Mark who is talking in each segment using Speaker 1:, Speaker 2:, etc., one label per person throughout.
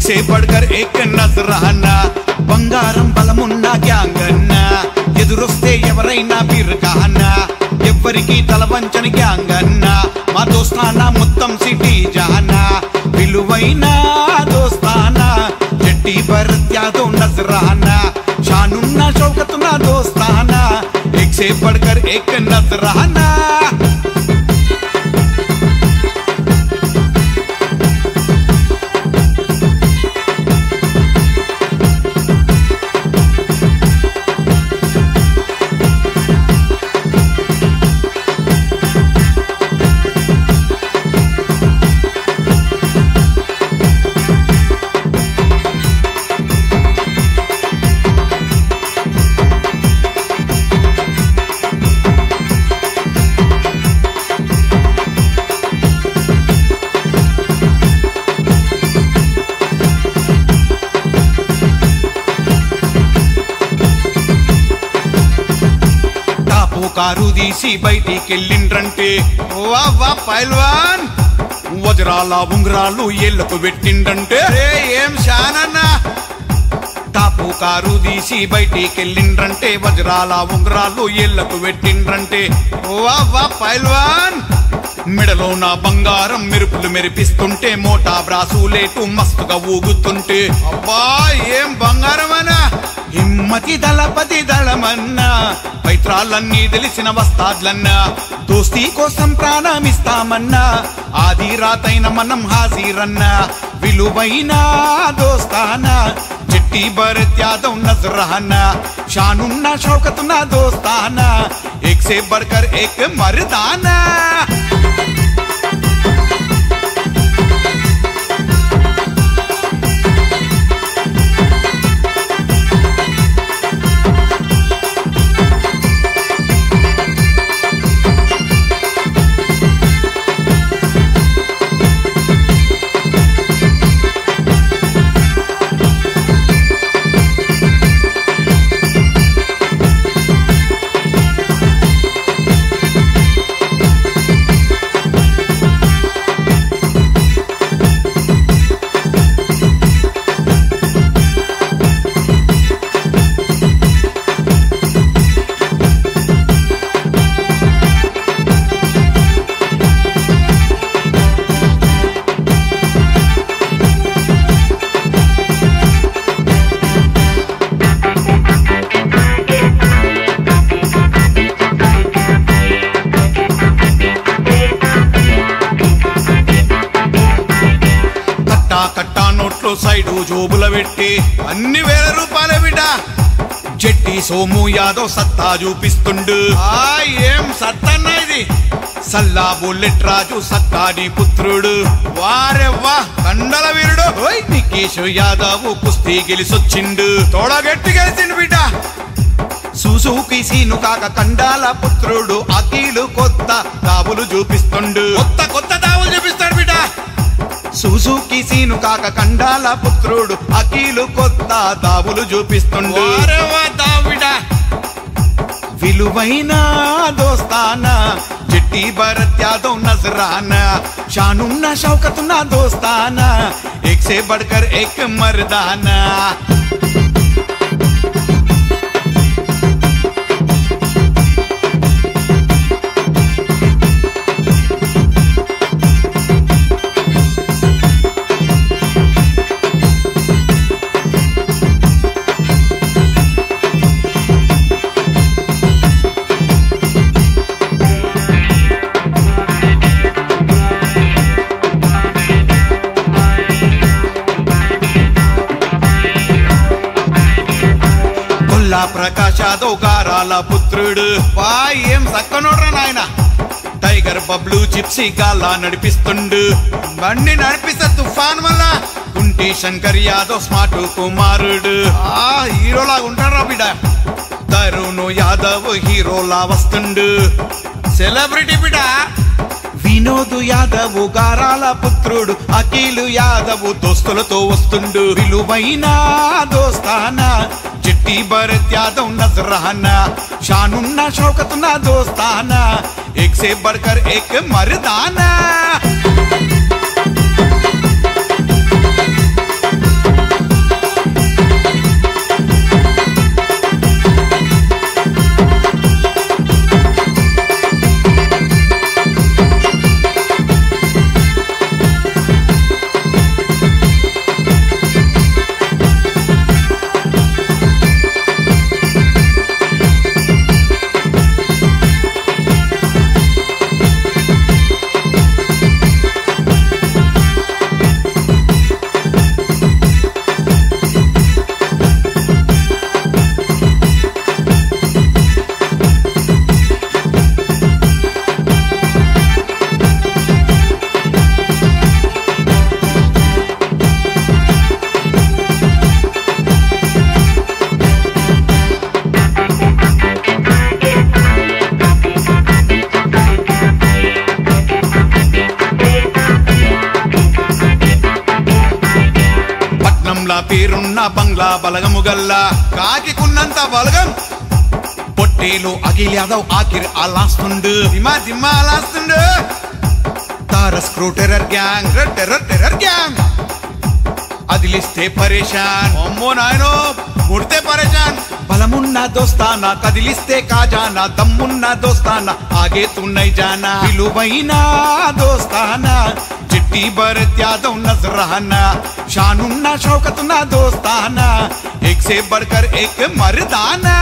Speaker 1: సే పడ్కర్ ఏక్ నజరానా బంగారం బలమున్న గ్యాంగ్ అన్న ఎదురొస్తే ఎవరైనా బిర్కానా ఎవ్వరికి తల వంచని గ్యాంగ్ అన్న మా దోస్తానా మొత్తం సిటీ జానా విలువైన దోస్తానా జట్టి భరత్యాదో నజరానా షానున్న షౌకతున్న దోస్తానా एक से बढ़कर एक नजराना టాపు కారు తీసి బయటికెళ్ళిండ్రంటే వా వా పైల్వాన్ వజ్రాల ఉంగరాలు ఏళ్లకు పెట్టిండ్రంటే రే ఏం షానన్నా టాపు కారు తీసి బయటికెళ్ళిండ్రంటే వజ్రాల ఉంగరాలు ఏళ్లకు పెట్టిండ్రంటే వా వా పైల్వాన్ మెడలో నా బంగారం మెరుపులు మెరిపిస్తుంటే మోటా బ్రాసులేటు మస్తుగా ఊగుతుంటే అబ్బా ఏం బంగారమనా హిమ్మతి దళపతి దళమన్నా పైత్రాలన్నీ తెలిసిన వస్తాద్లన్నా దోస్తీ కోసం ప్రాణమిస్తామన్నా ఆది రాతైన మనం హాజీరన్నా విలువైన దోస్తానా చిట్టి భరత్ యాదవ్ నజరానా షానున్న షౌకతున్న దోస్తానా एक से बढ़कर एक मर्दाना కట్టా కట్టా నోట్లో సైడు జోబుల పెట్టి అన్ని వేల రూపాయల బిడ్డ జట్టి సోము యాదవ్ సత్తా చూపిస్తుండు ఆ ఏం సత్తన్న ఇది సల్లా బుల్లెట్ రాజు సత్తాడి పుత్రుడు వారే వా కండల వీరుడు ఓయ్ నికేష్ యాదవ్ కుస్తీ గెలిసొచ్చిండు తోడ గట్టి గెలిచిండు బిడ్డ సుసుకి సీను కాక కండాల పుత్రుడు అఖిలు కొత్త దావులు చూపిస్తుండు కొత్త కొత్త దావులు చూపిస్తాడు బిడ్డ సుజుకి సీను కాక కండాల పుత్రుడు అఖిలు కొత్త దావులు చూపిస్తుండు విలువైన దోస్తానా జట్టి భరత్ యాదవ్ నజరానా షానున్న షౌకతున్న దోస్తానా एक से बढ़कर एक मर्दाना కొల్లా ప్రకాశ్ యాదవ్ గారాల పుత్రుడు వా ఏం సక్కనోడ్రా నాయన టైగర్ బబ్లు జిప్సీ గాలా నడిపిస్తుండు బండి నడిపిస్తే తుఫాన్ వల్ల కుంటి శంకర్ యాదవ్ స్మార్ట్ కుమారుడు ఆ హీరోలాగా ఉంటారా బిడ్డ తరుణ్ యాదవ్ హీరోలా వస్తుండు సెలబ్రిటీ బిడ్డ వినోద్ యాదవ్ గారాల పుత్రుడు అఖిలు యాదవ్ దోస్తులతో వస్తుండు విలువైన దోస్తానా చిట్టి భరత్ యాదవ్ నజరానా షానున్న షౌకతున్న దోస్తానా एक से बढ़कर एक मर्दाना పేరున్న బంగ్లా బలగము గల్లా కాకికున్నంత బలగం పొట్టేలు అఖిల్ యాదవ్ ఆఖిర్ అలాస్తుండు దిమా దిమ్మా అలాస్తుండు తారస్ crew terror gang terror terror gang అదిలిస్తే పరేషాన్ అమ్మో నాయనో ముడితే పరేషాన్ బలమున్న దోస్తానా కదిలిస్తే కాజానా దమ్మున్న దోస్తానా ఆగే తున్నై జానా విలువైన దోస్తానా చిట్టి భరత్ యాదవ్ నజరానా షానున్న షౌకతున్న దోస్తానా एक से बढ़कर एक मर्दाना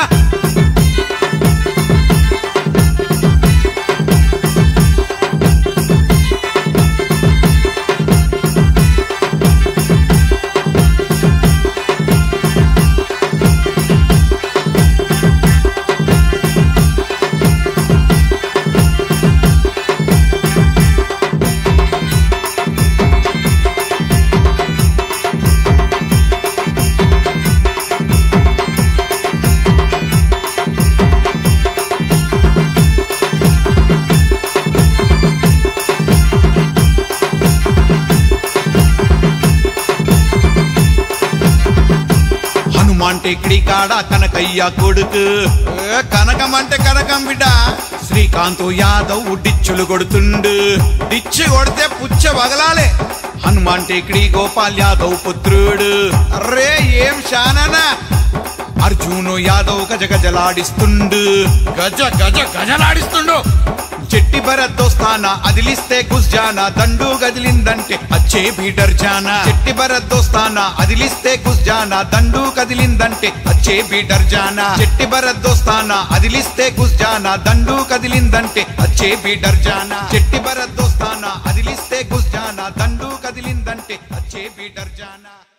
Speaker 1: హనుమాన్ టేకిడి కాడ కనకయ్య కొడుకు ఏ, కనకం అంటే కనకం బిడ్డ శ్రీకాంత్ యాదవ్ డిచ్చులు కొడుతుండు డిచ్చు కొడితే పుచ్చ వగలాలే హనుమాన్ టేకిడి గోపాల్ యాదవ్ పుత్రుడు అర్రే ఏం శాననా అర్జును యాదవ్ గజ గజలాడిస్తుండు గజ గజ గజలాడిస్తుండు చెట్టి భరత్ దోస్తానా అదిలిస్తే గుస్జానా దండు గదిలిందంటే అచ్చే బీడర్ జానా చెట్టి భరత్ దోస్తానా అదిలిస్తే గుస్జానా దండు కదిలిందంటే అచ్చే బీడర్ జానా చెట్టి భరత్ దోస్తానా అదిలిస్తే గుస్జానా దండు కదిలిందంటే అచ్చే బీడర్ జానా చెట్టి భరత్ దోస్తానా అదిలిస్తే గుస్జానా దండు కదిలిందంటే అచ్చే బీడర్ జానా